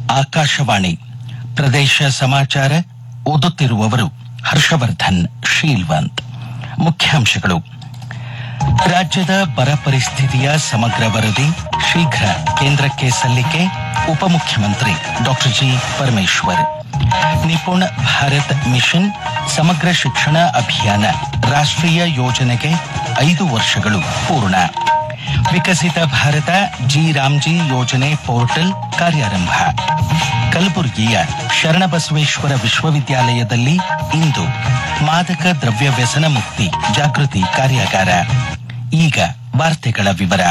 ಆಕಾಶವಾಣಿ ಪ್ರದೇಶ ಸಮಾಚಾರ ಓದುತ್ತಿರುವವರು ಹರ್ಷವರ್ಧನ್ ಶೀಲ್ವಂತ್ ಮುಖ್ಯಾಂಶಗಳು ರಾಜ್ಯದ ಬರ ಪರಿಸ್ಥಿತಿಯ ಸಮಗ್ರ ವರದಿ ಶೀಘ್ರ ಕೇಂದ್ರಕ್ಕೆ ಸಲ್ಲಿಕೆ ಉಪಮುಖ್ಯಮಂತ್ರಿ doctor G Parameshwar Nipun Bharat mission Samagra Shiksha ಅಭಿಯಾನ ರಾಷ್ಟ್ರೀಯ ಯೋಜನೆಗೆ ಐದು ವರ್ಷಗಳು ಪೂರ್ಣ ವಿಕಸಿತ ಭಾರತ ಜಿ ರಾಮ್ಜಿ ಯೋಜನೆ ಪೋರ್ಟಲ್ ಕಾರ್ಯಾರಂಭ ಕಲಬುರಗಿಯ ಶರಣಬಸವೇಶ್ವರ ವಿಶ್ವವಿದ್ಯಾಲಯದಲ್ಲಿ ಇಂದು ಮಾದಕ ದ್ರವ್ಯ ವ್ಯಸನ ಮುಕ್ತಿ ಜಾಗೃತಿ ಕಾರ್ಯಾಗಾರ ಈಗ ವಾರ್ತೆಗಳ ವಿವರ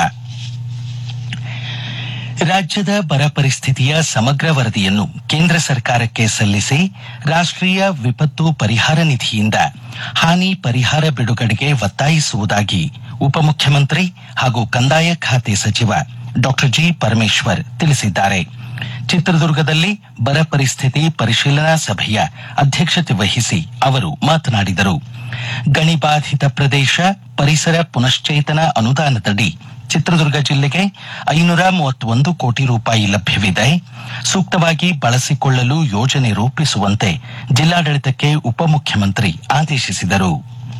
ರಾಜ್ಯದ ಬರ ಪರಿಸ್ಥಿತಿಯ ಸಮಗ್ರ ವರದಿಯನ್ನು ಕೇಂದ್ರ ಸರ್ಕಾರಕ್ಕೆ ಸಲ್ಲಿಸಿ ರಾಷ್ಟ್ರೀಯ ವಿಪತ್ತು ಪರಿಹಾರ ನಿಧಿಯಿಂದ ಹಾನಿ ಪರಿಹಾರ ಬಿಡುಗಡೆಗೆ ಒತ್ತಾಯಿಸುವುದಾಗಿ ಉಪಮುಖ್ಯಮಂತ್ರಿ ಹಾಗೂ ಕಂದಾಯ ಖಾತೆ ಸಚಿವ ಡಾಕ್ಟರ್ ಜಿ ಪರಮೇಶ್ವರ್ ತಿಳಿಸಿದ್ದಾರೆ ಚಿತ್ರದುರ್ಗದಲ್ಲಿ ಬರ ಪರಿಸ್ಥಿತಿ ಪರಿಶೀಲನಾ ಸಭೆಯ ಅಧ್ಯಕ್ಷತೆ ವಹಿಸಿ ಅವರು ಮಾತನಾಡಿದರು ಗಣಿಬಾಧಿತ ಪ್ರದೇಶ ಪರಿಸರ ಪುನಶ್ಚೇತನ ಅನುದಾನದಡಿ ಚಿತ್ರದುರ್ಗ ಜಿಲ್ಲೆಗೆ ಐನೂರ ಮೂವತ್ತೊಂದು ಕೋಟಿ ರೂಪಾಯಿ ಲಭ್ಯವಿದೆ ಸೂಕ್ತವಾಗಿ ಬಳಸಿಕೊಳ್ಳಲು ಯೋಜನೆ ರೂಪಿಸುವಂತೆ ಜಿಲ್ಲಾಡಳಿತಕ್ಕೆ ಉಪಮುಖ್ಯಮಂತ್ರಿ ಆದೇಶಿಸಿದರು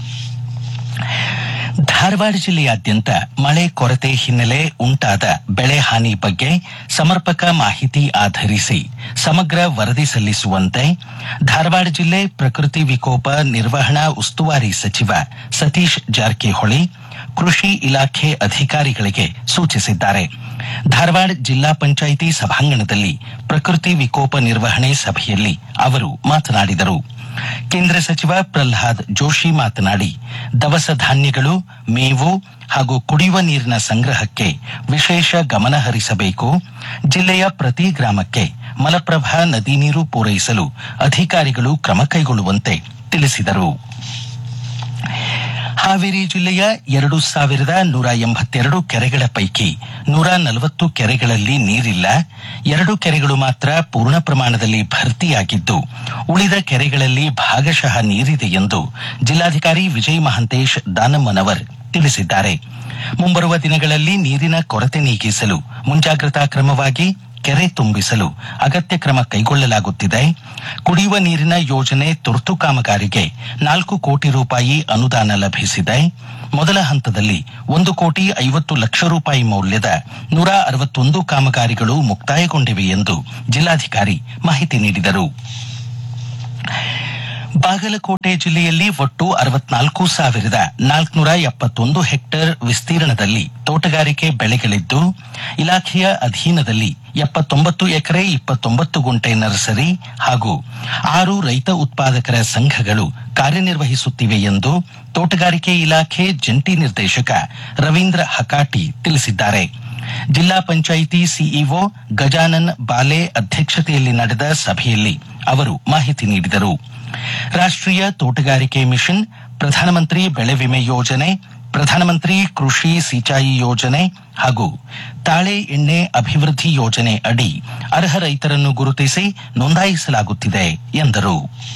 ಧಾರವಾಡ ಜಿಲ್ಲೆಯಾದ್ಯಂತ ಮಳೆ ಕೊರತೆ ಹಿನ್ನೆಲೆ ಉಂಟಾದ ಬೆಳೆ ಹಾನಿ ಬಗ್ಗೆ ಸಮರ್ಪಕ ಮಾಹಿತಿ ಆಧರಿಸಿ ಸಮಗ್ರ ವರದಿ ಸಲ್ಲಿಸುವಂತೆ ಧಾರವಾಡ ಜಿಲ್ಲೆ ಪ್ರಕೃತಿ ವಿಕೋಪ ನಿರ್ವಹಣಾ ಉಸ್ತುವಾರಿ ಸಚಿವ ಸತೀಶ್ ಜಾರಕಿಹೊಳಿ ಕೃಷಿ ಇಲಾಖೆ ಅಧಿಕಾರಿಗಳಿಗೆ ಸೂಚಿಸಿದ್ದಾರೆ ಧಾರವಾಡ ಜಿಲ್ಲಾ ಪಂಚಾಯಿತಿ ಸಭಾಂಗಣದಲ್ಲಿ ಪ್ರಕೃತಿ ವಿಕೋಪ ನಿರ್ವಹಣೆ ಸಭೆಯಲ್ಲಿ ಅವರು ಮಾತನಾಡಿದರು ಕೇಂದ್ರ ಸಚಿವ ಪ್ರಹ್ಲಾದ್ ಜೋಶಿ ಮಾತನಾಡಿ ದವಸ ಧಾನ್ಯಗಳು ಮೇವು ಹಾಗೂ ಕುಡಿಯುವ ನೀರಿನ ಸಂಗ್ರಹಕ್ಕೆ ವಿಶೇಷ ಗಮನ ಹರಿಸಬೇಕು ಜಿಲ್ಲೆಯ ಪ್ರತಿ ಗ್ರಾಮಕ್ಕೆ ಮಲಪ್ರಭಾ ನದಿ ನೀರು ಪೂರೈಸಲು ಅಧಿಕಾರಿಗಳು ಕ್ರಮ ಕೈಗೊಳ್ಳುವಂತೆ ತಿಳಿಸಿದರು ಹಾವೇರಿ ಜಿಲ್ಲೆಯ ಎರಡು ಸಾವಿರದ ನೂರ ಎಂಬತ್ತೆರಡು ಕೆರೆಗಳ ಪೈಕಿ ನೂರ ನಲವತ್ತು ಕೆರೆಗಳಲ್ಲಿ ನೀರಿಲ್ಲ ಎರಡು ಕೆರೆಗಳು ಮಾತ್ರ ಪೂರ್ಣ ಪ್ರಮಾಣದಲ್ಲಿ ಭರ್ತಿಯಾಗಿದ್ದು ಉಳಿದ ಕೆರೆಗಳಲ್ಲಿ ಭಾಗಶಃ ನೀರಿದೆ ಎಂದು ಜಿಲ್ಲಾಧಿಕಾರಿ ವಿಜಯ್ ಮಹಾಂತೇಶ್ ದಾನಮ್ಮನವರ್ ತಿಳಿಸಿದ್ದಾರೆ ಮುಂಬರುವ ದಿನಗಳಲ್ಲಿ ನೀರಿನ ಕೊರತೆ ನೀಗಿಸಲು ಮುಂಜಾಗ್ರತಾ ಕ್ರಮವಾಗಿ ಕೆರೆ ತುಂಬಿಸಲು ಅಗತ್ಯ ಕ್ರಮ ಕೈಗೊಳ್ಳಲಾಗುತ್ತಿದೆ ಕುಡಿಯುವ ನೀರಿನ ಯೋಜನೆ ತುರ್ತು ಕಾಮಗಾರಿಗೆ ನಾಲ್ಕು ಕೋಟಿ ರೂಪಾಯಿ ಅನುದಾನ ಲಭಿಸಿದೆ ಮೊದಲ ಹಂತದಲ್ಲಿ ಒಂದು ಕೋಟಿ ಐವತ್ತು ಲಕ್ಷ ರೂಪಾಯಿ ಮೌಲ್ಯದ ನೂರ ಅರವತ್ತೊಂದು ಕಾಮಗಾರಿಗಳು ಮುಕ್ತಾಯಗೊಂಡಿವೆ ಎಂದು ಜಿಲ್ಲಾಧಿಕಾರಿ ಮಾಹಿತಿ ನೀಡಿದರು ಬಾಗಲಕೋಟೆ ಜಿಲ್ಲೆಯಲ್ಲಿ ಒಟ್ಟು ಅರವತ್ನಾಲ್ಕು ಸಾವಿರದ ನಾಲ್ಕುನೂರ ಎಪ್ಪತ್ತೊಂದು ಹೆಕ್ಟೇರ್ ವಿಸ್ತೀರ್ಣದಲ್ಲಿ ತೋಟಗಾರಿಕೆ ಬೆಳೆಗಳಿದ್ದು ಇಲಾಖೆಯ ಅಧೀನದಲ್ಲಿ ಎಪ್ಪತ್ತೊಂಬತ್ತು ಎಕರೆ ಇಪ್ಪತ್ತೊಂಬತ್ತು ಗುಂಟೆ ನರ್ಸರಿ ಹಾಗೂ ಆರು ರೈತ ಉತ್ಪಾದಕರ ಸಂಘಗಳು ಕಾರ್ಯನಿರ್ವಹಿಸುತ್ತಿವೆ ಎಂದು ತೋಟಗಾರಿಕೆ ಇಲಾಖೆ ಜಂಟಿ ನಿರ್ದೇಶಕ ರವೀಂದ್ರ ಹಕಾಟಿ ತಿಳಿಸಿದ್ದಾರೆ ಜಿಲ್ಲಾ ಪಂಚಾಯಿತಿ ಸಿಇಒ ಗಜಾನನ್ ಬಾಲೆ ಅಧ್ಯಕ್ಷತೆಯಲ್ಲಿ ನಡೆದ ಸಭೆಯಲ್ಲಿ ಅವರು ಮಾಹಿತಿ ನೀಡಿದರು ರಾಷ್ಟ್ರೀಯ ತೋಟಗಾರಿಕೆ ಮಿಷನ್ ಪ್ರಧಾನಮಂತ್ರಿ ಬೆಳೆ ವಿಮೆ ಯೋಜನೆ ಪ್ರಧಾನಮಂತ್ರಿ ಕೃಷಿ ಸಿಂಚಾಯಿ ಯೋಜನೆ ಹಾಗೂ ತಾಳೆ ಎಣ್ಣೆ ಅಭಿವೃದ್ಧಿ ಯೋಜನೆ ಅಡಿ ಅರ್ಹ ರೈತರನ್ನು ಗುರುತಿಸಿ ನೋಂದಾಯಿಸಲಾಗುತ್ತಿದೆ ಎಂದರು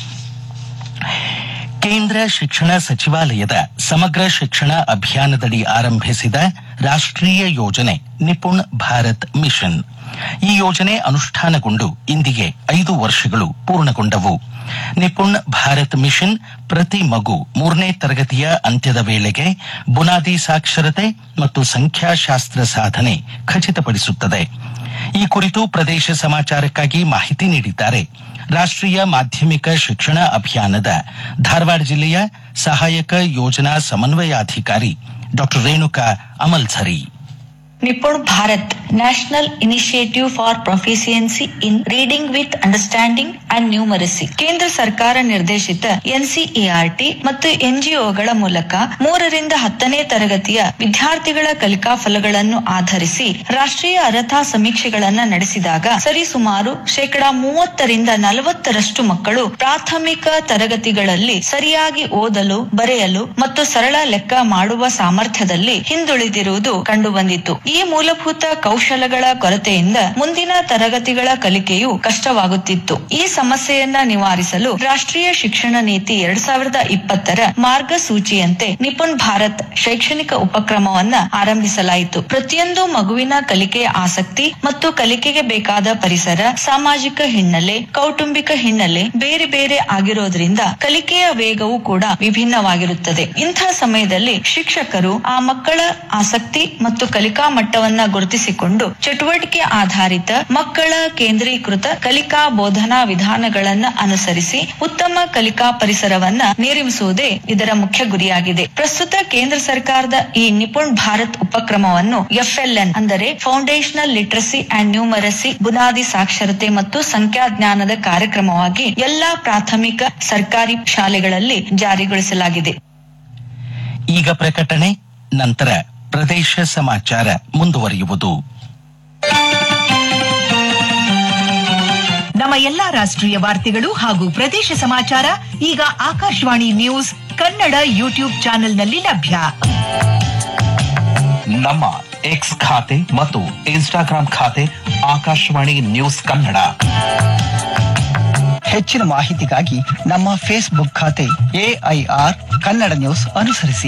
ಕೇಂದ್ರ ಶಿಕ್ಷಣ ಸಚಿವಾಲಯದ ಸಮಗ್ರ ಶಿಕ್ಷಣ ಅಭಿಯಾನದಡಿ ಆರಂಭಿಸಿದ ರಾಷ್ಟ್ರೀಯ ಯೋಜನೆ ನಿಪುಣ್ ಭಾರತ್ ಮಿಷನ್ ಈ ಯೋಜನೆ ಅನುಷ್ಠಾನಗೊಂಡು ಇಂದಿಗೆ ಐದು ವರ್ಷಗಳು ಪೂರ್ಣಗೊಂಡವು ನಿಪುಣ್ ಭಾರತ್ ಮಿಷನ್ ಪ್ರತಿ ಮಗು ಮೂರನೇ ತರಗತಿಯ ಅಂತ್ಯದ ವೇಳೆಗೆ ಬುನಾದಿ ಸಾಕ್ಷರತೆ ಮತ್ತು ಸಂಖ್ಯಾಶಾಸ್ತ್ರ ಸಾಧನೆ ಖಚಿತಪಡಿಸುತ್ತದೆ ಈ ಕುರಿತು ಪ್ರದೇಶ ಸಮಾಚಾರಕ್ಕಾಗಿ ಮಾಹಿತಿ ನೀಡಿದ್ದಾರೆ ರಾಷ್ಟ್ರೀಯ ಮಾಧ್ಯಮಿಕ ಶಿಕ್ಷಣ ಅಭಿಯಾನದ ಧಾರವಾಡ ಜಿಲ್ಲೆಯ ಸಹಾಯಕ ಯೋಜನಾ ಸಮನ್ವಯಾಧಿಕಾರಿ doctor Renuka Amaljhari Nipun Bharat National Initiative for Proficiency in Reading with Understanding and Numeracy ಕೇಂದ್ರ ಸರ್ಕಾರ ನಿರ್ದೇಶಿತ ಎನ್ಸಿಇಆರ್ಟಿ ಮತ್ತು ಎನ್ಜಿಒಗಳ ಮೂಲಕ ಮೂರರಿಂದ ಹತ್ತನೇ ತರಗತಿಯ ವಿದ್ಯಾರ್ಥಿಗಳ ಕಲಿಕಾ ಫಲಗಳನ್ನು ಆಧರಿಸಿ ರಾಷ್ಟ್ರೀಯ ಅರ್ಹತಾ ಸಮೀಕ್ಷೆಗಳನ್ನ ನಡೆಸಿದಾಗ ಸರಿಸುಮಾರು ಶೇಕಡಾ ಮೂವತ್ತರಿಂದ ನಲವತ್ತರಷ್ಟು ಮಕ್ಕಳು ಪ್ರಾಥಮಿಕ ತರಗತಿಗಳಲ್ಲಿ ಸರಿಯಾಗಿ ಓದಲು ಬರೆಯಲು ಮತ್ತು ಸರಳ ಲೆಕ್ಕ ಮಾಡುವ ಸಾಮರ್ಥ್ಯದಲ್ಲಿ ಹಿಂದುಳಿದಿರುವುದು ಕಂಡುಬಂದಿತು ಈ ಮೂಲಭೂತ ಕೌಶಲಗಳ ಕೊರತೆಯಿಂದ ಮುಂದಿನ ತರಗತಿಗಳ ಕಲಿಕೆಯು ಕಷ್ಟವಾಗುತ್ತಿತ್ತು ಈ ಸಮಸ್ಯೆಯನ್ನ ನಿವಾರಿಸಲು ರಾಷ್ಟ್ರೀಯ ಶಿಕ್ಷಣ ನೀತಿ ಎರಡ್ ಸಾವಿರದ ಇಪ್ಪತ್ತರ ಮಾರ್ಗಸೂಚಿಯಂತೆ ನಿಪುಣ್ ಭಾರತ್ ಶೈಕ್ಷಣಿಕ ಉಪಕ್ರಮವನ್ನ ಆರಂಭಿಸಲಾಯಿತು ಪ್ರತಿಯೊಂದು ಮಗುವಿನ ಕಲಿಕೆಯ ಆಸಕ್ತಿ ಮತ್ತು ಕಲಿಕೆಗೆ ಬೇಕಾದ ಪರಿಸರ ಸಾಮಾಜಿಕ ಹಿನ್ನೆಲೆ ಕೌಟುಂಬಿಕ ಹಿನ್ನೆಲೆ ಬೇರೆ ಬೇರೆ ಆಗಿರೋದ್ರಿಂದ ಕಲಿಕೆಯ ವೇಗವೂ ಕೂಡ ವಿಭಿನ್ನವಾಗಿರುತ್ತದೆ ಇಂಥ ಸಮಯದಲ್ಲಿ ಶಿಕ್ಷಕರು ಆ ಮಕ್ಕಳ ಆಸಕ್ತಿ ಮತ್ತು ಕಲಿಕಾ ಮಟ್ಟವನ್ನ ಗುರುತಿಸಿಕೊಂಡು ಚಟುವಟಿಕೆ ಆಧಾರಿತ ಮಕ್ಕಳ ಕೇಂದ್ರೀಕೃತ ಕಲಿಕಾ ಬೋಧನಾ ವಿಧಾನಗಳನ್ನ ಅನುಸರಿಸಿ ಉತ್ತಮ ಕಲಿಕಾ ಪರಿಸರವನ್ನ ನಿರ್ಮಿಸುವುದೇ ಇದರ ಮುಖ್ಯ ಗುರಿಯಾಗಿದೆ ಪ್ರಸ್ತುತ ಕೇಂದ್ರ ಸರ್ಕಾರದ ಈ ನಿಪುಣ್ ಭಾರತ್ ಉಪಕ್ರಮವನ್ನು ಎಫ್ಎಲ್ಎನ್ ಅಂದರೆ ಫೌಂಡೇಶನಲ್ ಲಿಟ್ರಸಿ ಅಂಡ್ ನ್ಯೂಮರಸಿ ಬುನಾದಿ ಸಾಕ್ಷರತೆ ಮತ್ತು ಸಂಖ್ಯಾಜ್ಞಾನದ ಕಾರ್ಯಕ್ರಮವಾಗಿ ಎಲ್ಲಾ ಪ್ರಾಥಮಿಕ ಸರ್ಕಾರಿ ಶಾಲೆಗಳಲ್ಲಿ ಜಾರಿಗೊಳಿಸಲಾಗಿದೆ ಈಗ ಪ್ರಕಟಣೆ ನಂತರ ಪ್ರದೇಶ ಸಮಾಚಾರ ಮುಂದುವರಿಯುವುದು ನಮ್ಮ ಎಲ್ಲಾ ರಾಷ್ಟ್ರೀಯ ವಾರ್ತೆಗಳು ಹಾಗೂ ಪ್ರದೇಶ ಸಮಾಚಾರ ಈಗ ಆಕಾಶವಾಣಿ ನ್ಯೂಸ್ ಕನ್ನಡ ಯೂಟ್ಯೂಬ್ ಚಾನೆಲ್ನಲ್ಲಿ ಲಭ್ಯ ನಮ್ಮ ಎಕ್ಸ್ ಖಾತೆ ಮತ್ತು ಇನ್ಸ್ಟಾಗ್ರಾಂ ಖಾತೆ ಆಕಾಶವಾಣಿ ನ್ಯೂಸ್ ಕನ್ನಡ ಹೆಚ್ಚಿನ ಮಾಹಿತಿಗಾಗಿ ನಮ್ಮ ಫೇಸ್ಬುಕ್ ಖಾತೆ ಎಐಆರ್ ಕನ್ನಡ ನ್ಯೂಸ್ ಅನುಸರಿಸಿ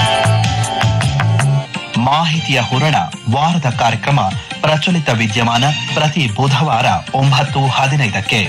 ಮಾಹಿತಿಯ ಹೂರಣ ವಾರದ ಕಾರ್ಯಕ್ರಮ ಪ್ರಚಲಿತ ವಿದ್ಯಮಾನ ಪ್ರತಿ ಬುಧವಾರ ಒಂಬತ್ತು ಹದಿನೈದಕ್ಕೆ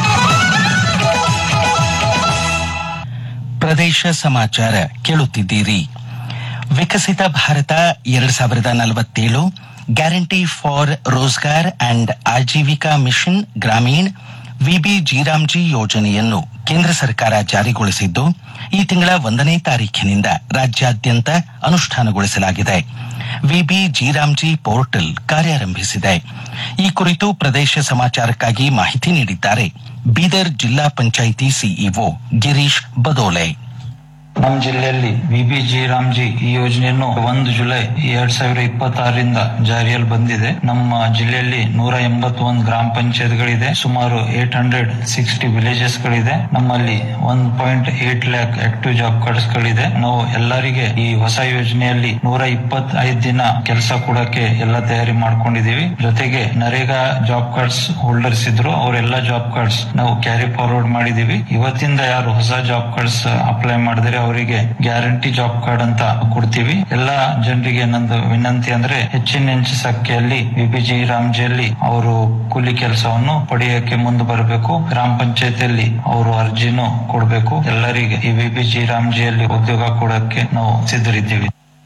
ಪ್ರದೇಶ ಸಮಾಚಾರ ಕೇಳುತ್ತಿದ್ದೀರಿ ವಿಕಸಿತ ಭಾರತ ಎರಡ್ ಸಾವಿರದ ನಲವತ್ತೇಳು guarantee for Rozgar and Ajeevika mission Gramin VB G RAM G ಯೋಜನೆಯನ್ನು ಕೇಂದ್ರ ಸರ್ಕಾರ ಜಾರಿಗೊಳಿಸಿದ್ದು ಈ ತಿಂಗಳ ಒಂದನೇ ತಾರೀಖಿನಿಂದ ರಾಜ್ಯಾದ್ಯಂತ ಅನುಷ್ಠಾನಗೊಳಿಸಲಾಗಿದೆ ವಿಬಿ ಜಿರಾಮ್ಜಿ ಪೋರ್ಟಲ್ ಕಾರ್ಯಾರಂಭಿಸಿದೆ ಈ ಕುರಿತು ಪ್ರದೇಶ ಸಮಾಚಾರಕ್ಕಾಗಿ ಮಾಹಿತಿ ನೀಡಿದ್ದಾರೆ ಬೀದರ್ ಜಿಲ್ಲಾ ಪಂಚಾಯಿತಿ ಸಿಇಒ ಗಿರೀಶ್ ಬದೋಲೆ ನಮ್ಮ ಜಿಲ್ಲೆಯಲ್ಲಿ ವಿಬಿಜಿ ರಾಮ್ಜಿ ಈ ಯೋಜನೆಯನ್ನು ಒಂದು ಜುಲೈ ಎರಡ್ ಸಾವಿರ ಇಪ್ಪತ್ತಾರರಿಂದ ಜಾರಿಯಲ್ಲಿ ಬಂದಿದೆ ನಮ್ಮ ಜಿಲ್ಲೆಯಲ್ಲಿ ನೂರ ಎಂಬತ್ತೊಂದು ಗ್ರಾಮ ಪಂಚಾಯತ್ಗಳಿದೆ ಸುಮಾರು ಏಟ್ ಹಂಡ್ರೆಡ್ ಸಿಕ್ಸ್ಟಿ ವಿಲೇಜಸ್ ಗಳಿದೆ ನಮ್ಮಲ್ಲಿ one point eight lakh active job cards ಗಳಿದೆ ನಾವು ಎಲ್ಲರಿಗೆ ಈ ಹೊಸ ಯೋಜನೆಯಲ್ಲಿ ನೂರ ಇಪ್ಪತ್ತೈದು ದಿನ ಕೆಲಸ ಕೊಡಕ್ಕೆ ಎಲ್ಲ ತಯಾರಿ ಮಾಡ್ಕೊಂಡಿದೀವಿ ಜೊತೆಗೆ ನರೇಗಾ ಜಾಬ್ ಕಾರ್ಡ್ಸ್ ಹೋಲ್ಡರ್ಸ್ ಇದ್ರು ಅವರೆಲ್ಲ ಜಾಬ್ ಕಾರ್ಡ್ಸ್ ನಾವು ಕ್ಯಾರಿ ಫಾರ್ವರ್ಡ್ ಮಾಡಿದೀವಿ ಇವತ್ತಿಂದ ಯಾರು ಹೊಸ ಜಾಬ್ ಕಾರ್ಡ್ಸ್ ಅಪ್ಲೈ ಮಾಡಿದರೆ ಅವರಿಗೆ ಗ್ಯಾರಂಟಿ ಜಾಬ್ ಕಾರ್ಡ್ ಅಂತ ಕೊಡ್ತೀವಿ ಎಲ್ಲಾ ಜನರಿಗೆ ನಂದು ವಿನಂತಿ ಅಂದ್ರೆ ಹೆಚ್ಚಿನ ಹೆಚ್ಚು ಸಂಖ್ಯೆಯಲ್ಲಿ ವಿಬಿಜಿ ರಾಮ್ಜಿಯಲ್ಲಿ ಅವರು ಕೂಲಿ ಕೆಲಸವನ್ನು ಪಡೆಯಕ್ಕೆ ಮುಂದೆ ಬರಬೇಕು ಗ್ರಾಮ ಪಂಚಾಯತಿಯಲ್ಲಿ ಅವರು ಅರ್ಜಿನೂ ಕೊಡಬೇಕು ಎಲ್ಲರಿಗೆ ಈ ವಿಬಿಜಿ ರಾಮ್ಜಿಯಲ್ಲಿ ಉದ್ಯೋಗ ಕೊಡಕ್ಕೆ ನಾವು ಸಿದ್ಧರಿದ್ದೀವಿ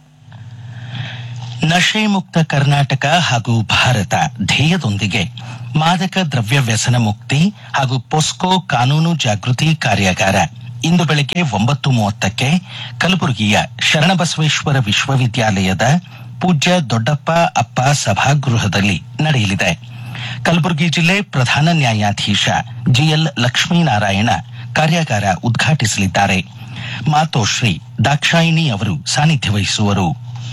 ನಶೆ ಮುಕ್ತ ಕರ್ನಾಟಕ ಹಾಗೂ ಭಾರತ ಧ್ಯೇಯದೊಂದಿಗೆ ಮಾದಕ ದ್ರವ್ಯ ವ್ಯಸನ ಮುಕ್ತಿ ಹಾಗೂ ಪೊಸ್ಕೋ ಕಾನೂನು ಜಾಗೃತಿ ಕಾರ್ಯಾಗಾರ ಇಂದು ಬೆಳಗ್ಗೆ ಒಂಬತ್ತು ಮೂವತ್ತಕ್ಕೆ ಕಲಬುರಗಿಯ ಶರಣಬಸವೇಶ್ವರ ವಿಶ್ವವಿದ್ಯಾಲಯದ ಪೂಜ್ಯ ದೊಡ್ಡಪ್ಪ ಅಪ್ಪ ಸಭಾಗೃಹದಲ್ಲಿ ನಡೆಯಲಿದೆ ಕಲಬುರಗಿ ಜಿಲ್ಲೆ ಪ್ರಧಾನ ನ್ಯಾಯಾಧೀಶ ಜಿಎಲ್ ಲಕ್ಷ್ಮೀನಾರಾಯಣ ಕಾರ್ಯಾಗಾರ ಉದ್ಘಾಟಿಸಲಿದ್ದಾರೆ ಮಾತೋಶ್ರೀ ದಾಕ್ಷಾಯಿಣಿ ಅವರು ಸಾನ್ನಿಧ್ಯ ವಹಿಸುವರು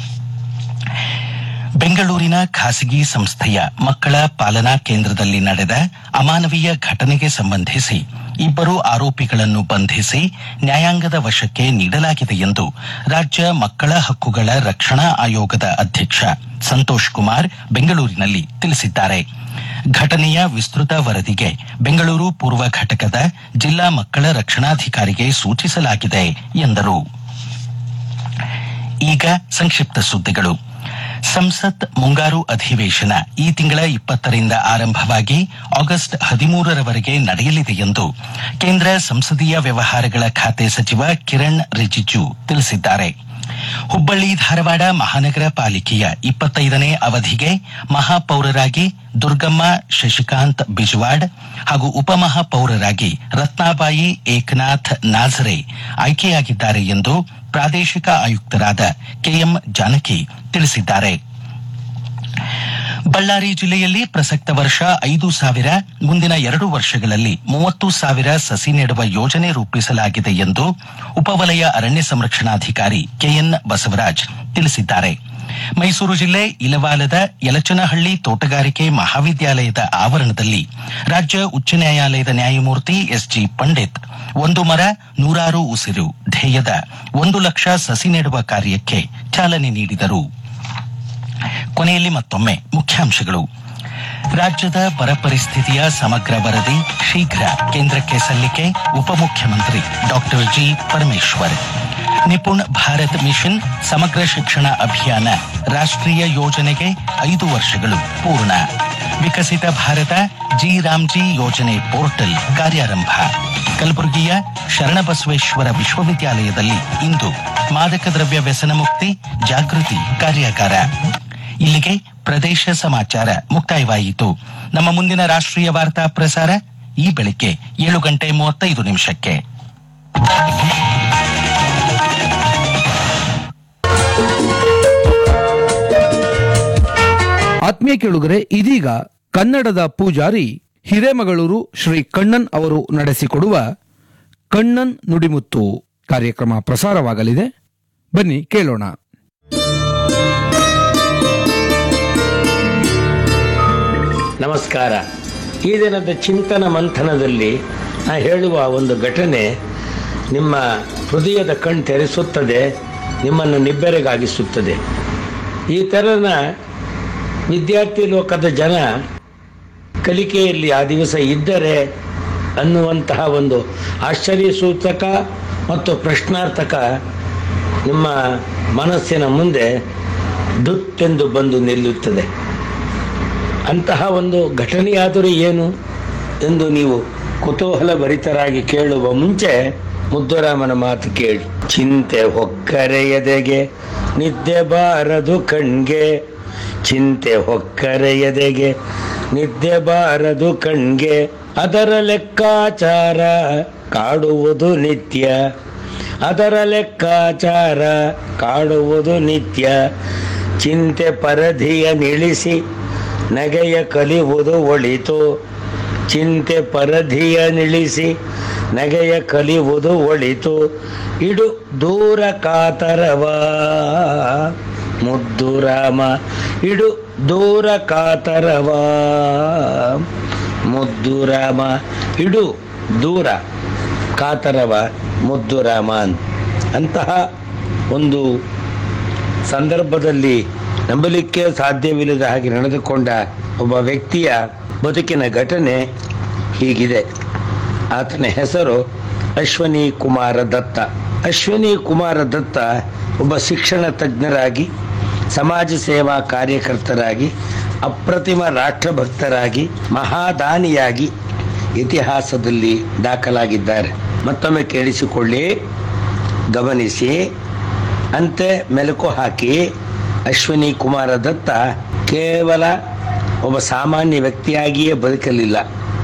ಬೆಂಗಳೂರಿನ ಖಾಸಗಿ ಸಂಸ್ಥೆಯ ಮಕ್ಕಳ ಪಾಲನಾ ಕೇಂದ್ರದಲ್ಲಿ ನಡೆದ ಅಮಾನವೀಯ ಘಟನೆಗೆ ಸಂಬಂಧಿಸಿ ಇಬ್ಬರು ಆರೋಪಿಗಳನ್ನು ಬಂಧಿಸಿ ನ್ಯಾಯಾಂಗದ ವಶಕ್ಕೆ ನೀಡಲಾಗಿದೆ ಎಂದು ರಾಜ್ಯ ಮಕ್ಕಳ ಹಕ್ಕುಗಳ ರಕ್ಷಣಾ ಆಯೋಗದ ಅಧ್ಯಕ್ಷ ಸಂತೋಷ್ ಕುಮಾರ್ ಬೆಂಗಳೂರಿನಲ್ಲಿ ತಿಳಿಸಿದ್ದಾರೆ ಘಟನೆಯ ವಿಸ್ತೃತ ವರದಿಗೆ ಬೆಂಗಳೂರು ಪೂರ್ವ ಘಟಕದ ಜಿಲ್ಲಾ ಮಕ್ಕಳ ರಕ್ಷಣಾಧಿಕಾರಿಗೆ ಸೂಚಿಸಲಾಗಿದೆ ಎಂದರು ಈಗ ಸಂಕ್ಷಿಪ್ತ ಸುದ್ದಿಗಳು ಸಂಸತ್ ಮುಂಗಾರು ಅಧಿವೇಶನ ಈ ತಿಂಗಳ ಇಪ್ಪತ್ತರಿಂದ ಆರಂಭವಾಗಿ ಆಗಸ್ಟ್ ಹದಿಮೂರರವರೆಗೆ ನಡೆಯಲಿದೆ ಎಂದು ಕೇಂದ್ರ ಸಂಸದೀಯ ವ್ಯವಹಾರಗಳ ಖಾತೆ ಸಚಿವ ಕಿರಣ್ ರಿಜಿಜು ತಿಳಿಸಿದ್ದಾರೆ ಹುಬ್ಬಳ್ಳಿ ಧಾರವಾಡ ಮಹಾನಗರ ಪಾಲಿಕೆಯ ಇಪ್ಪತ್ತೈದನೇ ಅವಧಿಗೆ ಮಹಾಪೌರರಾಗಿ ದುರ್ಗಮ್ಮ ಶಶಿಕಾಂತ್ ಬಿಜವಾಡ್ ಹಾಗೂ ಉಪಮಹಾಪೌರರಾಗಿ ರತ್ನಾಬಾಯಿ ಏಕನಾಥ್ ನಾಝರೆ ಆಯ್ಕೆಯಾಗಿದ್ದಾರೆ ಎಂದು ಪ್ರಾದೇಶಿಕ ಆಯುಕ್ತರಾದ ಕೆಎಂ ಜಾನಕಿ ತಿಳಿಸಿದ್ದಾರೆ ಬಳ್ಳಾರಿ ಜಿಲ್ಲೆಯಲ್ಲಿ ಪ್ರಸಕ್ತ ವರ್ಷ ಐದು ಸಾವಿರ ಮುಂದಿನ ಎರಡು ವರ್ಷಗಳಲ್ಲಿ ಮೂವತ್ತು ಸಾವಿರ ಸಸಿ ನೆಡುವ ಯೋಜನೆ ರೂಪಿಸಲಾಗಿದೆ ಎಂದು ಉಪವಲಯ ಅರಣ್ಯ ಸಂರಕ್ಷಣಾಧಿಕಾರಿ ಕೆಎನ್ ಬಸವರಾಜ್ ತಿಳಿಸಿದ್ದಾರೆ ಮೈಸೂರು ಜಿಲ್ಲೆ ಇಲವಾಲದ ಯಲಚನಹಳ್ಳಿ ತೋಟಗಾರಿಕೆ ಮಹಾವಿದ್ಯಾಲಯದ ಆವರಣದಲ್ಲಿ ರಾಜ್ಯ ಉಚ್ಚ ನ್ಯಾಯಾಲಯದ ನ್ಯಾಯಮೂರ್ತಿ ಎಸ್ಜಿ ಪಂಡಿತ್ ಒಂದು ಮರ ನೂರಾರು ಉಸಿರು ಧ್ಯೇಯದ ಒಂದು ಲಕ್ಷ ಸಸಿ ನೆಡುವ ಕಾರ್ಯಕ್ಕೆ ಚಾಲನೆ ನೀಡಿದರು ಕೊನೆಯಲ್ಲಿ ಮತ್ತೊಮ್ಮೆ ಮುಖ್ಯಾಂಶಗಳು ರಾಜ್ಯದ ಬರ ಪರಿಸ್ಥಿತಿಯ ಸಮಗ್ರ ವರದಿ ಶೀಘ್ರ ಕೇಂದ್ರಕ್ಕೆ ಸಲ್ಲಿಕೆ ಉಪಮುಖ್ಯಮಂತ್ರಿ doctor G Parameshwar Nipun Bharat mission Samagra Shiksha ಅಭಿಯಾನ ರಾಷ್ಟ್ರೀಯ ಯೋಜನೆಗೆ ಐದು ವರ್ಷಗಳು ಪೂರ್ಣ ವಿಕಸಿತ ಭಾರತ ಜಿ ರಾಮ್ಜಿ ಯೋಜನೆ ಪೋರ್ಟಲ್ ಕಾರ್ಯಾರಂಭ ಕಲಬುರಗಿಯ ಶರಣಬಸವೇಶ್ವರ ವಿಶ್ವವಿದ್ಯಾಲಯದಲ್ಲಿ ಇಂದು ಮಾದಕ ದ್ರವ್ಯ ವ್ಯಸನ ಮುಕ್ತಿ ಜಾಗೃತಿ ಕಾರ್ಯಾಗಾರ ಇಲ್ಲಿಗೆ ಪ್ರದೇಶ ಸಮಾಚಾರ ಮುಕ್ತಾಯವಾಯಿತು ನಮ್ಮ ಮುಂದಿನ ರಾಷ್ಟ್ರೀಯ ವಾರ್ತಾ ಪ್ರಸಾರ ಈ ಬೆಳಿಗ್ಗೆ ಏಳು ಗಂಟೆ ಮೂವತ್ತೈದು ನಿಮಿಷಕ್ಕೆ ಆತ್ಮೀಯ ಕೇಳುಗರೆ ಇದೀಗ ಕನ್ನಡದ ಪೂಜಾರಿ ಹಿರೇಮಗಳೂರು ಶ್ರೀ ಕಣ್ಣನ್ ಅವರು ನಡೆಸಿಕೊಡುವ ಕಣ್ಣನ್ ನುಡಿಮುತ್ತು ಕಾರ್ಯಕ್ರಮ ಪ್ರಸಾರವಾಗಲಿದೆ ಬನ್ನಿ ಕೇಳೋಣ ನಮಸ್ಕಾರ ಈ ದಿನದ ಚಿಂತನ ಮಂಥನದಲ್ಲಿ ನಾ ಹೇಳುವ ಒಂದು ಘಟನೆ ನಿಮ್ಮ ಹೃದಯದ ಕಣ್ ತೆರೆಸುತ್ತದೆ ನಿಮ್ಮನ್ನು ನಿಬ್ಬೆರಗಾಗಿಸುತ್ತದೆ ಈ ಥರನ ವಿದ್ಯಾರ್ಥಿ ಲೋಕದ ಜನ ಕಲಿಕೆಯಲ್ಲಿ ಆ ದಿವಸ ಇದ್ದರೆ ಅನ್ನುವಂತಹ ಒಂದು ಆಶ್ಚರ್ಯ ಸೂಚಕ ಮತ್ತು ಪ್ರಶ್ನಾರ್ಥಕ ನಿಮ್ಮ ಮನಸ್ಸಿನ ಮುಂದೆ ದುತ್ತೆಂದು ಬಂದು ನಿಲ್ಲುತ್ತದೆ ಅಂತಹ ಒಂದು ಘಟನೆಯಾದರೂ ಏನು ಎಂದು ನೀವು ಕುತೂಹಲ ಭರಿತರಾಗಿ ಕೇಳುವ ಮುಂಚೆ ಮುದ್ದುರಾಮನ ಮಾತು ಕೇಳಿ ಚಿಂತೆ ಹೊಕ್ಕರೆ ಎದೆಗೆ ನಿದ್ದೆ ಬಾರದು ಕಣ್ಗೆ ಚಿಂತೆ ಹೊಕ್ಕರೆ ಎದೆಗೆ ನಿದ್ದೆ ಬಾರದು ಕಣ್ಗೆ ಅದರ ಲೆಕ್ಕಾಚಾರ ಕಾಡುವುದು ನಿತ್ಯ ಅದರ ಲೆಕ್ಕಾಚಾರ ಕಾಡುವುದು ನಿತ್ಯ ಚಿಂತೆ ಪರಧಿಯ ನಿಳಿಸಿ ನಗೆಯ ಕಲಿಯುವುದು ಒಳಿತು ಚಿಂತೆ ಪರಧಿಯ ನಿಳಿಸಿ ನಗೆಯ ಕಲಿಯುವುದು ಒಳಿತು ಇಡು ದೂರ ಕಾತರವ ಮುದ್ದು ರಾಮ ಇಡು ದೂರ ಕಾತರವ ಮುದ್ದು ರಾಮ ಇಡು ದೂರ ಕಾತರವ ಮುದ್ದು ರಾಮ ಅಂತಹ ಒಂದು ಸಂದರ್ಭದಲ್ಲಿ ನಂಬಲಿಕ್ಕೆ ಸಾಧ್ಯವಿಲ್ಲದ ಹಾಗೆ ನಡೆದುಕೊಂಡ ಒಬ್ಬ ವ್ಯಕ್ತಿಯ ಬದುಕಿನ ಘಟನೆ ಹೀಗಿದೆ ಆತನ ಹೆಸರು ಅಶ್ವನಿ ಕುಮಾರ ದತ್ತ ಅಶ್ವನಿ ಕುಮಾರ ದತ್ತ ಒಬ್ಬ ಶಿಕ್ಷಣ ತಜ್ಞರಾಗಿ ಸಮಾಜ ಸೇವಾ ಕಾರ್ಯಕರ್ತರಾಗಿ ಅಪ್ರತಿಮ ರಾಷ್ಟ್ರಭಕ್ತರಾಗಿ ಮಹಾದಾನಿಯಾಗಿ ಇತಿಹಾಸದಲ್ಲಿ ದಾಖಲಾಗಿದ್ದಾರೆ ಮತ್ತೊಮ್ಮೆ ಕೇಳಿಸಿಕೊಳ್ಳಿ ಗಮನಿಸಿ ಅಂತೆ ಮೆಲುಕು ಹಾಕಿ ಅಶ್ವಿನಿ ಕುಮಾರ ದತ್ತ ಕೇವಲ ಒಬ್ಬ ಸಾಮಾನ್ಯ ವ್ಯಕ್ತಿಯಾಗಿಯೇ ಬದುಕಲಿಲ್ಲ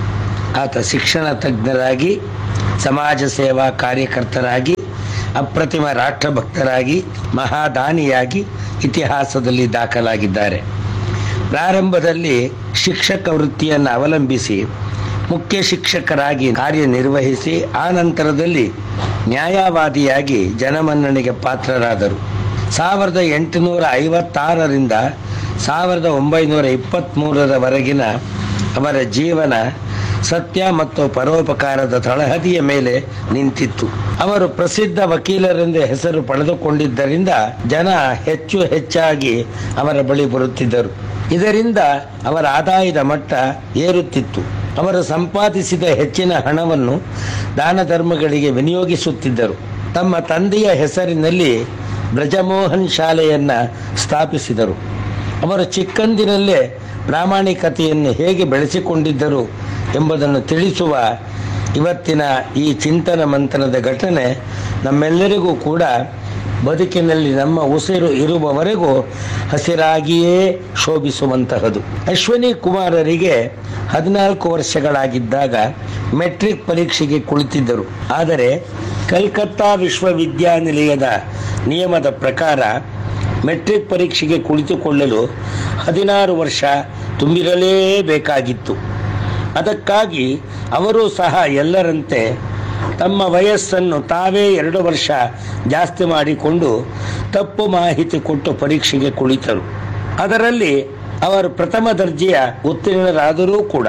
ಆತ ಶಿಕ್ಷಣ ತಜ್ಞರಾಗಿ ಸಮಾಜ ಸೇವಾ ಕಾರ್ಯಕರ್ತರಾಗಿ ಅಪ್ರತಿಮ ರಾಷ್ಟ್ರಭಕ್ತರಾಗಿ ಮಹಾದಾನಿಯಾಗಿ ಇತಿಹಾಸದಲ್ಲಿ ದಾಖಲಾಗಿದ್ದಾರೆ ಪ್ರಾರಂಭದಲ್ಲಿ ಶಿಕ್ಷಕ ವೃತ್ತಿಯನ್ನು ಅವಲಂಬಿಸಿ ಮುಖ್ಯ ಶಿಕ್ಷಕರಾಗಿ ಕಾರ್ಯನಿರ್ವಹಿಸಿ ಆ ನಂತರದಲ್ಲಿ ನ್ಯಾಯವಾದಿಯಾಗಿ ಜನಮನ್ನಣೆಗೆ ಪಾತ್ರರಾದರು ಸಾವಿರದ ಎಂಟುನೂರ ಐವತ್ತಾರರಿಂದ ಸಾವಿರದ ಒಂಬೈನೂರ ಇಪ್ಪತ್ತ್ಮೂರರವರೆಗಿನ ಅವರ ಜೀವನ ಸತ್ಯ ಮತ್ತು ಪರೋಪಕಾರದ ತಳಹದಿಯ ಮೇಲೆ ನಿಂತಿತ್ತು ಅವರು ಪ್ರಸಿದ್ಧ ವಕೀಲರೆಂದು ಹೆಸರು ಪಡೆದುಕೊಂಡಿದ್ದರಿಂದ ಜನ ಹೆಚ್ಚು ಹೆಚ್ಚಾಗಿ ಅವರ ಬಳಿ ಬರುತ್ತಿದ್ದರು ಇದರಿಂದ ಅವರ ಆದಾಯದ ಮಟ್ಟ ಏರುತ್ತಿತ್ತು ಅವರು ಸಂಪಾದಿಸಿದ ಹೆಚ್ಚಿನ ಹಣವನ್ನು ದಾನ ಧರ್ಮಗಳಿಗೆ ವಿನಿಯೋಗಿಸುತ್ತಿದ್ದರು ತಮ್ಮ ತಂದೆಯ ಹೆಸರಿನಲ್ಲಿ ಬ್ರಜಮೋಹನ್ ಶಾಲೆಯನ್ನ ಸ್ಥಾಪಿಸಿದರು ಅವರು ಚಿಕ್ಕಂದಿನಲ್ಲೇ ಪ್ರಾಮಾಣಿಕತೆಯನ್ನು ಹೇಗೆ ಬೆಳೆಸಿಕೊಂಡಿದ್ದರು ಎಂಬುದನ್ನು ತಿಳಿಸುವ ಇವತ್ತಿನ ಈ ಚಿಂತನ ಮಂಥನದ ಘಟನೆ ನಮ್ಮೆಲ್ಲರಿಗೂ ಕೂಡ ಬದುಕಿನಲ್ಲಿ ನಮ್ಮ ಉಸಿರು ಇರುವವರೆಗೂ ಹಸಿರಾಗಿಯೇ ಶೋಭಿಸುವಂತಹದು ಅಶ್ವಿನಿ ಕುಮಾರರಿಗೆ ಹದಿನಾಲ್ಕು ವರ್ಷಗಳಾಗಿದ್ದಾಗ ಮೆಟ್ರಿಕ್ ಪರೀಕ್ಷೆಗೆ ಕುಳಿತಿದ್ದರು ಆದರೆ ಕಲ್ಕತ್ತಾ ವಿಶ್ವವಿದ್ಯಾನಿಲಯದ ನಿಯಮದ ಪ್ರಕಾರ ಮೆಟ್ರಿಕ್ ಪರೀಕ್ಷೆಗೆ ಕುಳಿತುಕೊಳ್ಳಲು ಹದಿನಾರು ವರ್ಷ ತುಂಬಿರಲೇಬೇಕಾಗಿತ್ತು ಅದಕ್ಕಾಗಿ ಅವರು ಸಹ ಎಲ್ಲರಂತೆ ತಮ್ಮ ವಯಸ್ಸನ್ನು ತಾವೇ ಎರಡು ವರ್ಷ ಜಾಸ್ತಿ ಮಾಡಿಕೊಂಡು ತಪ್ಪು ಮಾಹಿತಿ ಕೊಟ್ಟು ಪರೀಕ್ಷೆಗೆ ಕುಳಿತರು ಅದರಲ್ಲಿ ಅವರು ಪ್ರಥಮ ದರ್ಜೆಯ ಉತ್ತೀರ್ಣರಾದರೂ ಕೂಡ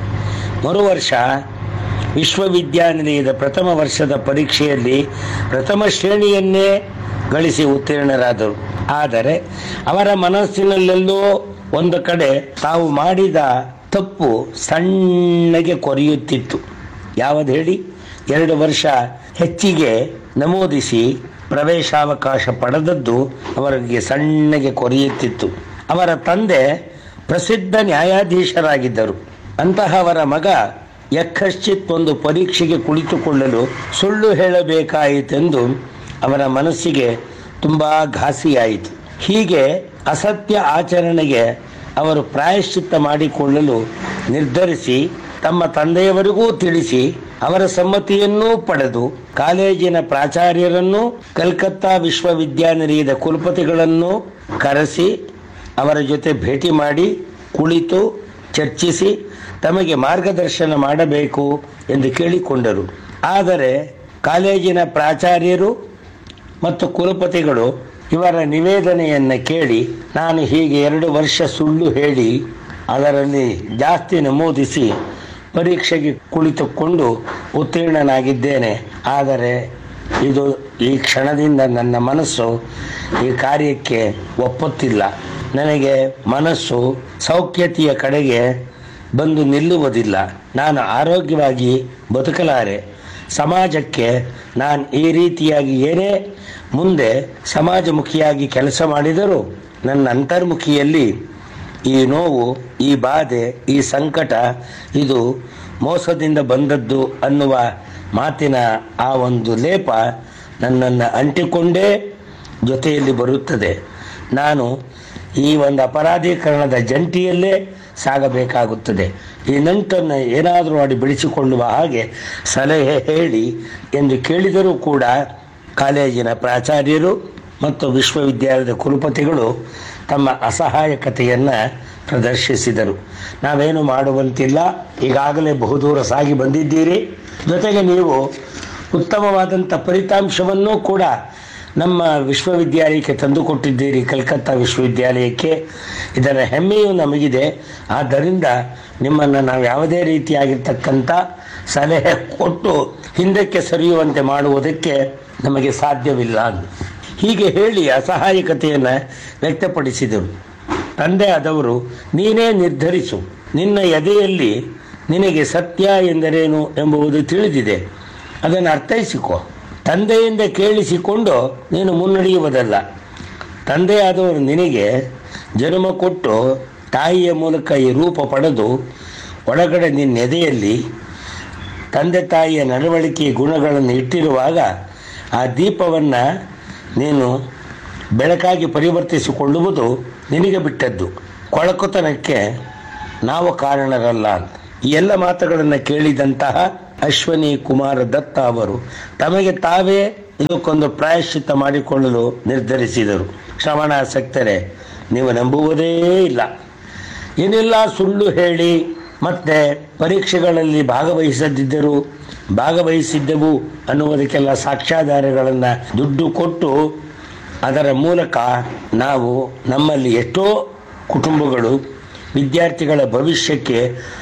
ಮರು ವರ್ಷ ವಿಶ್ವವಿದ್ಯಾನಿಲಯದ ಪ್ರಥಮ ವರ್ಷದ ಪರೀಕ್ಷೆಯಲ್ಲಿ ಪ್ರಥಮ ಶ್ರೇಣಿಯನ್ನೇ ಗಳಿಸಿ ಉತ್ತೀರ್ಣರಾದರು ಆದರೆ ಅವರ ಮನಸ್ಸಿನಲ್ಲೆಲ್ಲೋ ಒಂದು ಕಡೆ ತಾವು ಮಾಡಿದ ತಪ್ಪು ಸಣ್ಣಗೆ ಕೊರೆಯುತ್ತಿತ್ತು ಯಾವುದು ಹೇಳಿ ಎರಡು ವರ್ಷ ಹೆಚ್ಚಿಗೆ ನಮೂದಿಸಿ ಪ್ರವೇಶಾವಕಾಶ ಪಡೆದದ್ದು ಅವರಿಗೆ ಸಣ್ಣಗೆ ಕೊರೆಯುತ್ತಿತ್ತು ಅವರ ತಂದೆ ಪ್ರಸಿದ್ಧ ನ್ಯಾಯಾಧೀಶರಾಗಿದ್ದರು ಅಂತಹ ಅವರ ಮಗ ಯಕ್ಕಶ್ಚಿತ್ ಒಂದು ಪರೀಕ್ಷೆಗೆ ಕುಳಿತುಕೊಳ್ಳಲು ಸುಳ್ಳು ಹೇಳಬೇಕಾಯಿತೆಂದು ಅವರ ಮನಸ್ಸಿಗೆ ತುಂಬಾ ಘಾಸಿಯಾಯಿತು ಹೀಗೆ ಅಸತ್ಯ ಆಚರಣೆಗೆ ಅವರು ಪ್ರಾಯಶ್ಚಿತ್ತ ಮಾಡಿಕೊಳ್ಳಲು ನಿರ್ಧರಿಸಿ ತಮ್ಮ ತಂದೆಯವರಿಗೂ ತಿಳಿಸಿ ಅವರ ಸಮ್ಮತಿಯನ್ನೂ ಪಡೆದು ಕಾಲೇಜಿನ ಪ್ರಾಚಾರ್ಯರನ್ನು ಕಲ್ಕತ್ತಾ ವಿಶ್ವವಿದ್ಯಾನಿಲಯದ ಕುಲಪತಿಗಳನ್ನು ಕರೆಸಿ ಅವರ ಜೊತೆ ಭೇಟಿ ಮಾಡಿ ಕುಳಿತು ಚರ್ಚಿಸಿ ತಮಗೆ ಮಾರ್ಗದರ್ಶನ ಮಾಡಬೇಕು ಎಂದು ಕೇಳಿಕೊಂಡರು ಆದರೆ ಕಾಲೇಜಿನ ಪ್ರಾಚಾರ್ಯರು ಮತ್ತು ಕುಲಪತಿಗಳು ಇವರ ನಿವೇದನೆಯನ್ನು ಕೇಳಿ ನಾನು ಹೀಗೆ ಎರಡು ವರ್ಷ ಸುಳ್ಳು ಹೇಳಿ ಅದರಲ್ಲಿ ಜಾಸ್ತಿ ನಮೂದಿಸಿ ಪರೀಕ್ಷೆಗೆ ಕುಳಿತುಕೊಂಡು ಉತ್ತೀರ್ಣನಾಗಿದ್ದೇನೆ ಆದರೆ ಇದು ಈ ಕ್ಷಣದಿಂದ ನನ್ನ ಮನಸ್ಸು ಈ ಕಾರ್ಯಕ್ಕೆ ಒಪ್ಪುತ್ತಿಲ್ಲ ನನಗೆ ಮನಸ್ಸು ಸೌಖ್ಯತೆಯ ಕಡೆಗೆ ಬಂದು ನಿಲ್ಲುವುದಿಲ್ಲ ನಾನು ಆರೋಗ್ಯವಾಗಿ ಬದುಕಲಾರೆ ಸಮಾಜಕ್ಕೆ ನಾನು ಈ ರೀತಿಯಾಗಿ ಏನೇ ಮುಂದೆ ಸಮಾಜಮುಖಿಯಾಗಿ ಕೆಲಸ ಮಾಡಿದರೂ ನನ್ನ ಅಂತರ್ಮುಖಿಯಲ್ಲಿ ಈ ನೋವು ಈ ಬಾಧೆ ಈ ಸಂಕಟ ಇದು ಮೋಸದಿಂದ ಬಂದದ್ದು ಅನ್ನುವ ಮಾತಿನ ಆ ಒಂದು ಲೇಪ ನನ್ನನ್ನು ಅಂಟಿಕೊಂಡೇ ಜೊತೆಯಲ್ಲಿ ಬರುತ್ತದೆ ನಾನು ಈ ಒಂದು ಅಪರಾಧೀಕರಣದ ಜಂಟಿಯಲ್ಲೇ ಸಾಗಬೇಕಾಗುತ್ತದೆ ಈ ನಂಟನ್ನು ಏನಾದರೂ ಮಾಡಿ ಬೆಳೆಸಿಕೊಳ್ಳುವ ಹಾಗೆ ಸಲಹೆ ಹೇಳಿ ಎಂದು ಕೇಳಿದರೂ ಕೂಡ ಕಾಲೇಜಿನ ಪ್ರಾಚಾರ್ಯರು ಮತ್ತು ವಿಶ್ವವಿದ್ಯಾಲಯದ ಕುಲಪತಿಗಳು ತಮ್ಮ ಅಸಹಾಯಕತೆಯನ್ನು ಪ್ರದರ್ಶಿಸಿದರು ನಾವೇನು ಮಾಡುವಂತಿಲ್ಲ ಈಗಾಗಲೇ ಬಹುದೂರ ಸಾಗಿ ಬಂದಿದ್ದೀರಿ ಜೊತೆಗೆ ನೀವು ಉತ್ತಮವಾದಂಥ ಫಲಿತಾಂಶವನ್ನೂ ಕೂಡ ನಮ್ಮ ವಿಶ್ವವಿದ್ಯಾಲಯಕ್ಕೆ ತಂದುಕೊಟ್ಟಿದ್ದೀರಿ ಕಲ್ಕತ್ತಾ ವಿಶ್ವವಿದ್ಯಾಲಯಕ್ಕೆ ಇದರ ಹೆಮ್ಮೆಯು ನಮಗಿದೆ ಆದ್ದರಿಂದ ನಿಮ್ಮನ್ನು ನಾವು ಯಾವುದೇ ರೀತಿಯಾಗಿರ್ತಕ್ಕಂಥ ಸಲಹೆ ಕೊಟ್ಟು ಹಿಂದಕ್ಕೆ ಸರಿಯುವಂತೆ ಮಾಡುವುದಕ್ಕೆ ನಮಗೆ ಸಾಧ್ಯವಿಲ್ಲ ಹೀಗೆ ಹೇಳಿ ಅಸಹಾಯಕತೆಯನ್ನು ವ್ಯಕ್ತಪಡಿಸಿದರು ತಂದೆ ಆದವರು ನೀನೇ ನಿರ್ಧರಿಸು ನಿನ್ನ ಎದೆಯಲ್ಲಿ ನಿನಗೆ ಸತ್ಯ ಎಂದರೇನು ಎಂಬುದು ತಿಳಿದಿದೆ ಅದನ್ನು ಅರ್ಥೈಸಿಕೊ ತಂದೆಯಿಂದ ಕೇಳಿಸಿಕೊಂಡು ನೀನು ಮುನ್ನಡೆಯುವುದಲ್ಲ ತಂದೆಯಾದವರು ನಿನಗೆ ಜನ್ಮ ಕೊಟ್ಟು ತಾಯಿಯ ಮೂಲಕ ಈ ರೂಪ ಪಡೆದು ಒಳಗಡೆ ನಿನ್ನ ಎದೆಯಲ್ಲಿ ತಂದೆ ತಾಯಿಯ ನಡವಳಿಕೆ ಗುಣಗಳನ್ನು ಇಟ್ಟಿರುವಾಗ ಆ ದೀಪವನ್ನು ನೀನು ಬೆಳಕಾಗಿ ಪರಿವರ್ತಿಸಿಕೊಳ್ಳುವುದು ನಿನಗೆ ಬಿಟ್ಟದ್ದು ಕೊಳಕುತನಕ್ಕೆ ನಾವು ಕಾರಣರಲ್ಲ ಅಂತ ಈ ಎಲ್ಲ ಮಾತುಗಳನ್ನು ಕೇಳಿದಂತಹ ಅಶ್ವನಿ ಕುಮಾರ ದತ್ತ ಅವರು ತಮಗೆ ತಾವೇ ಇದಕ್ಕೊಂದು ಪ್ರಾಯಶ್ಚಿತ್ತ ಮಾಡಿಕೊಳ್ಳಲು ನಿರ್ಧರಿಸಿದರು ಶ್ರವಣಾಸಕ್ತರೆ ನೀವು ನಂಬುವುದೇ ಇಲ್ಲ ಏನೆಲ್ಲ ಸುಳ್ಳು ಹೇಳಿ ಮತ್ತೆ ಪರೀಕ್ಷೆಗಳಲ್ಲಿ ಭಾಗವಹಿಸದಿದ್ದರು ಭಾಗವಹಿಸಿದ್ದೆವು ಅನ್ನುವುದಕ್ಕೆಲ್ಲ ಸಾಕ್ಷ್ಯಾಧಾರಗಳನ್ನು ದುಡ್ಡು ಕೊಟ್ಟು ಅದರ ಮೂಲಕ ನಾವು ನಮ್ಮಲ್ಲಿ ಎಷ್ಟೋ ಕುಟುಂಬಗಳು ವಿದ್ಯಾರ್ಥಿಗಳ ಭವಿಷ್ಯಕ್ಕೆ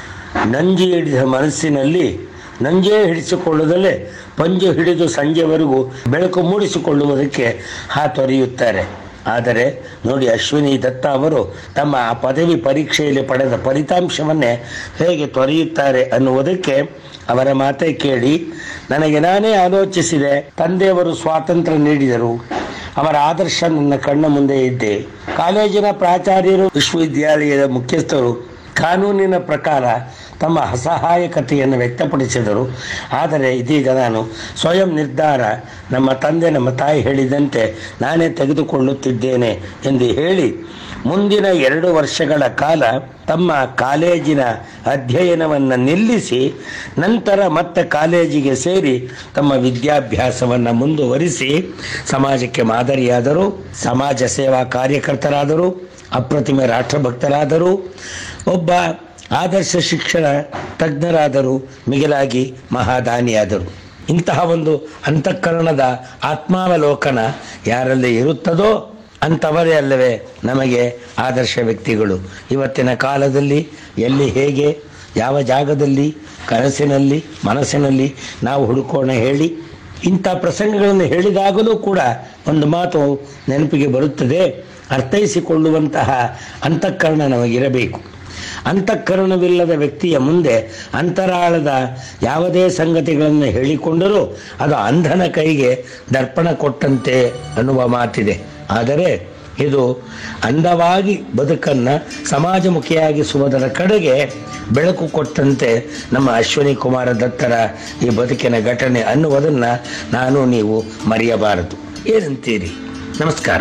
ನಂಜಿ ಹಿಡಿದ ಮನಸ್ಸಿನಲ್ಲಿ ನಂಜೇ ಹಿಡಿಸಿಕೊಳ್ಳುವುದಲ್ಲೇ ಪಂಜು ಹಿಡಿದು ಸಂಜೆವರೆಗೂ ಬೆಳಕು ಮೂಡಿಸಿಕೊಳ್ಳುವುದಕ್ಕೆ ಹಾತೊರೆಯುತ್ತಾರೆ ಆದರೆ ನೋಡಿ ಅಶ್ವಿನಿ ದತ್ತ ಅವರು ತಮ್ಮ ಆ ಪದವಿ ಪರೀಕ್ಷೆಯಲ್ಲಿ ಪಡೆದ ಫಲಿತಾಂಶವನ್ನೇ ಹೇಗೆ ತೊರೆಯುತ್ತಾರೆ ಅನ್ನುವುದಕ್ಕೆ ಅವರ ಮಾತೇ ಕೇಳಿ ನನಗೆ ನಾನೇ ಆಲೋಚಿಸಿದೆ ತಂದೆಯವರು ಸ್ವಾತಂತ್ರ್ಯ ನೀಡಿದರು ಅವರ ಆದರ್ಶ ನನ್ನ ಕಣ್ಣ ಮುಂದೆ ಇದ್ದೆ ಕಾಲೇಜಿನ ಪ್ರಾಚಾರ್ಯರು ವಿಶ್ವವಿದ್ಯಾಲಯದ ಮುಖ್ಯಸ್ಥರು ಕಾನೂನಿನ ಪ್ರಕಾರ ತಮ್ಮ ಅಸಹಾಯಕತೆಯನ್ನು ವ್ಯಕ್ತಪಡಿಸಿದರು ಆದರೆ ಇದೀಗ ನಾನು ಸ್ವಯಂ ನಿರ್ಧಾರ ನಮ್ಮ ತಂದೆ ನಮ್ಮ ತಾಯಿ ಹೇಳಿದಂತೆ ನಾನೇ ತೆಗೆದುಕೊಳ್ಳುತ್ತಿದ್ದೇನೆ ಎಂದು ಹೇಳಿ ಮುಂದಿನ ಎರಡು ವರ್ಷಗಳ ಕಾಲ ತಮ್ಮ ಕಾಲೇಜಿನ ಅಧ್ಯಯನವನ್ನು ನಿಲ್ಲಿಸಿ ನಂತರ ಮತ್ತೆ ಕಾಲೇಜಿಗೆ ಸೇರಿ ತಮ್ಮ ವಿದ್ಯಾಭ್ಯಾಸವನ್ನು ಮುಂದುವರಿಸಿ ಸಮಾಜಕ್ಕೆ ಮಾದರಿಯಾದರು ಸಮಾಜ ಸೇವಾ ಕಾರ್ಯಕರ್ತರಾದರು ಅಪ್ರತಿಮ ರಾಷ್ಟ್ರಭಕ್ತರಾದರು ಒಬ್ಬ ಆದರ್ಶ ಶಿಕ್ಷಣ ತಜ್ಞರಾದರು ಮಿಗಿಲಾಗಿ ಮಹಾದಾನಿಯಾದರು ಇಂತಹ ಒಂದು ಅಂತಃಕರಣದ ಆತ್ಮಾವಲೋಕನ ಯಾರಲ್ಲಿ ಇರುತ್ತದೋ ಅಂಥವರೇ ಅಲ್ಲವೇ ನಮಗೆ ಆದರ್ಶ ವ್ಯಕ್ತಿಗಳು ಇವತ್ತಿನ ಕಾಲದಲ್ಲಿ ಎಲ್ಲಿ ಹೇಗೆ ಯಾವ ಜಾಗದಲ್ಲಿ ಕನಸಿನಲ್ಲಿ ಮನಸ್ಸಿನಲ್ಲಿ ನಾವು ಹುಡುಕೋಣ ಹೇಳಿ ಇಂಥ ಪ್ರಸಂಗಗಳನ್ನು ಹೇಳಿದಾಗಲೂ ಕೂಡ ಒಂದು ಮಾತು ನೆನಪಿಗೆ ಬರುತ್ತದೆ ಅರ್ಥೈಸಿಕೊಳ್ಳುವಂತಹ ಅಂತಃಕರಣ ನಮಗಿರಬೇಕು ಅಂತಃಕರಣವಿಲ್ಲದ ವ್ಯಕ್ತಿಯ ಮುಂದೆ ಅಂತರಾಳದ ಯಾವುದೇ ಸಂಗತಿಗಳನ್ನು ಹೇಳಿಕೊಂಡರೂ ಅದು ಅಂಧನ ಕೈಗೆ ದರ್ಪಣ ಕೊಟ್ಟಂತೆ ಅನ್ನುವ ಮಾತಿದೆ ಆದರೆ ಇದು ಅಂದವಾಗಿ ಬದುಕನ್ನು ಸಮಾಜಮುಖಿಯಾಗಿಸುವುದರ ಕಡೆಗೆ ಬೆಳಕು ಕೊಟ್ಟಂತೆ ನಮ್ಮ ಅಶ್ವಿನಿ ಕುಮಾರ ದತ್ತರ ಈ ಬದುಕಿನ ಘಟನೆ ಅನ್ನುವುದನ್ನು ನಾನು ನೀವು ಮರೆಯಬಾರದು ಏನಂತೀರಿ ನಮಸ್ಕಾರ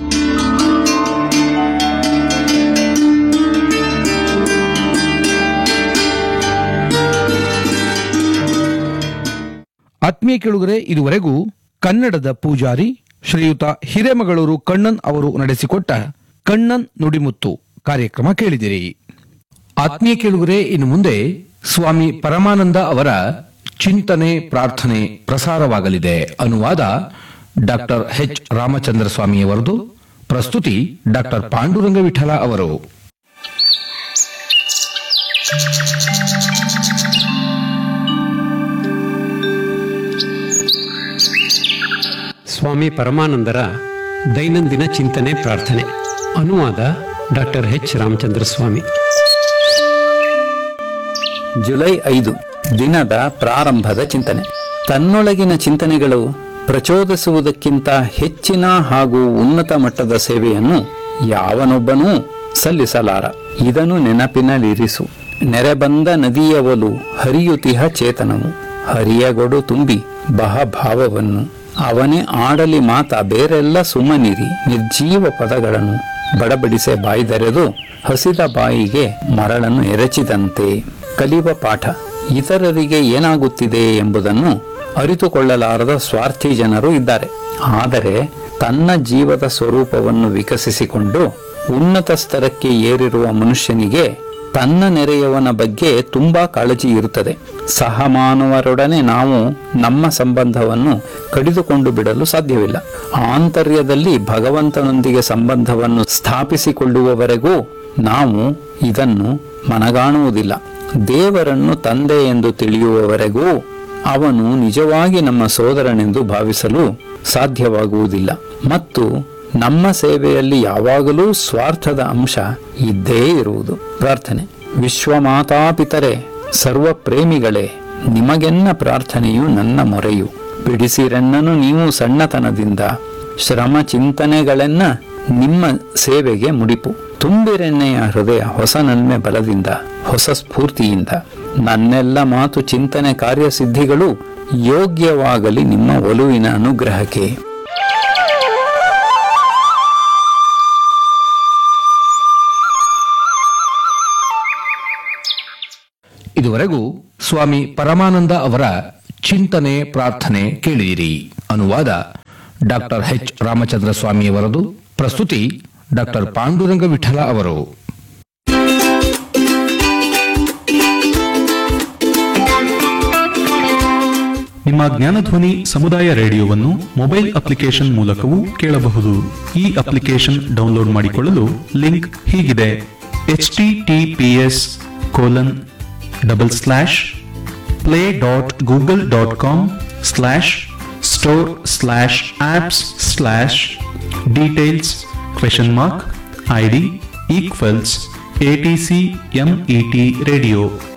ಆತ್ಮೀಯ ಕೇಳುಗರೆ ಇದುವರೆಗೂ ಕನ್ನಡದ ಪೂಜಾರಿ ಶ್ರೀಯುತ ಹಿರೇಮಗಳೂರು ಕಣ್ಣನ್ ಅವರು ನಡೆಸಿಕೊಟ್ಟ ಕಣ್ಣನ್ ನುಡಿಮುತ್ತು ಕಾರ್ಯಕ್ರಮ ಕೇಳಿದಿರಿ ಆತ್ಮೀಯ ಕೇಳುಗರೆ ಇನ್ನು ಮುಂದೆ ಸ್ವಾಮಿ ಪರಮಾನಂದ ಅವರ ಚಿಂತನೆ ಪ್ರಾರ್ಥನೆ ಪ್ರಸಾರವಾಗಲಿದೆ ಅನುವಾದ ಡಾಕ್ಟರ್ ಎಚ್ ರಾಮಚಂದ್ರ ಸ್ವಾಮಿಯವರದು ಪ್ರಸ್ತುತಿ ಡಾಕ್ಟರ್ ಪಾಂಡುರಂಗ ವಿಠಲ ಅವರು ಸ್ವಾಮಿ ಪರಮಾನಂದರ ದೈನಂದಿನ ಚಿಂತನೆ ಪ್ರಾರ್ಥನೆ ಅನುವಾದ doctor H Ramachandra Swami July ಐದು ದಿನದ ಪ್ರಾರಂಭದ ಚಿಂತನೆ ತನ್ನೊಳಗಿನ ಚಿಂತನೆಗಳು ಪ್ರಚೋದಿಸುವುದಕ್ಕಿಂತ ಹೆಚ್ಚಿನ ಹಾಗೂ ಉನ್ನತ ಮಟ್ಟದ ಸೇವೆಯನ್ನು ಯಾವನೊಬ್ಬನೂ ಸಲ್ಲಿಸಲಾರ ಇದನ್ನು ನೆನಪಿನಲ್ಲಿರಿಸು ನೆರೆಬಂದ ನದಿಯವಲು ಹರಿಯುತಿಹ ಚೇತನವು ಹರಿಯಗೊಡು ತುಂಬಿ ಬಹಭಾವವನ್ನು ಅವನೇ ಆಡಲಿ ಮಾತ ಬೇರೆಲ್ಲ ಸುಮ್ಮನಿರಿ ನಿರ್ಜೀವ ಪದಗಳನ್ನು ಬಡಬಡಿಸೆ ಬಾಯ್ದರೆದು ಹಸಿದ ಬಾಯಿಗೆ ಮರಳನ್ನು ಎರಚಿದಂತೆ ಕಲಿಯುವ ಪಾಠ ಇತರರಿಗೆ ಏನಾಗುತ್ತಿದೆ ಎಂಬುದನ್ನು ಅರಿತುಕೊಳ್ಳಲಾರದ ಸ್ವಾರ್ಥಿ ಜನರು ಇದ್ದಾರೆ ಆದರೆ ತನ್ನ ಜೀವದ ಸ್ವರೂಪವನ್ನು ವಿಕಸಿಸಿಕೊಂಡು ಉನ್ನತ ಸ್ತರಕ್ಕೆ ಏರಿರುವ ಮನುಷ್ಯನಿಗೆ ತನ್ನ ನೆರೆಯವನ ಬಗ್ಗೆ ತುಂಬಾ ಕಾಳಜಿ ಇರುತ್ತದೆ ಸಹಮಾನವರೊಡನೆ ನಾವು ನಮ್ಮ ಸಂಬಂಧವನ್ನು ಕಡಿದುಕೊಂಡು ಬಿಡಲು ಸಾಧ್ಯವಿಲ್ಲ ಆಂತರ್ಯದಲ್ಲಿ ಭಗವಂತನೊಂದಿಗೆ ಸಂಬಂಧವನ್ನು ಸ್ಥಾಪಿಸಿಕೊಳ್ಳುವವರೆಗೂ ನಾವು ಇದನ್ನು ಮನಗಾಣುವುದಿಲ್ಲ ದೇವರನ್ನು ತಂದೆ ಎಂದು ತಿಳಿಯುವವರೆಗೂ ಅವನು ನಿಜವಾಗಿ ನಮ್ಮ ಸೋದರನೆಂದು ಭಾವಿಸಲು ಸಾಧ್ಯವಾಗುವುದಿಲ್ಲ ಮತ್ತು ನಮ್ಮ ಸೇವೆಯಲ್ಲಿ ಯಾವಾಗಲೂ ಸ್ವಾರ್ಥದ ಅಂಶ ಇದ್ದೇ ಇರುವುದು ಪ್ರಾರ್ಥನೆ ವಿಶ್ವಮಾತಾಪಿತರೆ ಸರ್ವ ಪ್ರೇಮಿಗಳೇ ನಿಮಗೆನ್ನ ಪ್ರಾರ್ಥನೆಯು ನನ್ನ ಮೊರೆಯು ಬಿಡಿಸಿರೆನ್ನನು ನೀವು ಸಣ್ಣತನದಿಂದ ಶ್ರಮ ಚಿಂತನೆಗಳೆನ್ನ ನಿಮ್ಮ ಸೇವೆಗೆ ಮುಡಿಪು ತುಂಬಿರೆನ್ನೆಯ ಹೃದಯ ಹೊಸ ನನ್ಮೆ ಬಲದಿಂದ ಹೊಸ ಸ್ಫೂರ್ತಿಯಿಂದ ನನ್ನೆಲ್ಲ ಮಾತು ಚಿಂತನೆ ಕಾರ್ಯಸಿದ್ಧಿಗಳು ಯೋಗ್ಯವಾಗಲಿ ನಿಮ್ಮ ಒಲುವಿನ ಅನುಗ್ರಹಕ್ಕೆ ಇದುವರೆಗೂ ಸ್ವಾಮಿ ಪರಮಾನಂದ ಅವರ ಚಿಂತನೆ ಪ್ರಾರ್ಥನೆ ಕೇಳಿದಿರಿ ಅನುವಾದ ಡಾಕ್ಟರ್ ಎಚ್ ರಾಮಚಂದ್ರ ಸ್ವಾಮಿಯವರದು ಪ್ರಸ್ತುತಿ ಡಾಕ್ಟರ್ ಪಾಂಡುರಂಗ ವಿಠಲ ಅವರು ನಿಮ್ಮ ಜ್ಞಾನಧ್ವನಿ ಸಮುದಾಯ ರೇಡಿಯೋವನ್ನು ಮೊಬೈಲ್ ಅಪ್ಲಿಕೇಶನ್ ಮೂಲಕವೂ ಕೇಳಬಹುದು ಈ ಅಪ್ಲಿಕೇಶನ್ ಡೌನ್ಲೋಡ್ ಮಾಡಿಕೊಳ್ಳಲು ಲಿಂಕ್ ಹೀಗಿದೆ H T T P S colon double slash play dot Google dot com slash store slash apps slash details question mark I D equals A T C M E T radio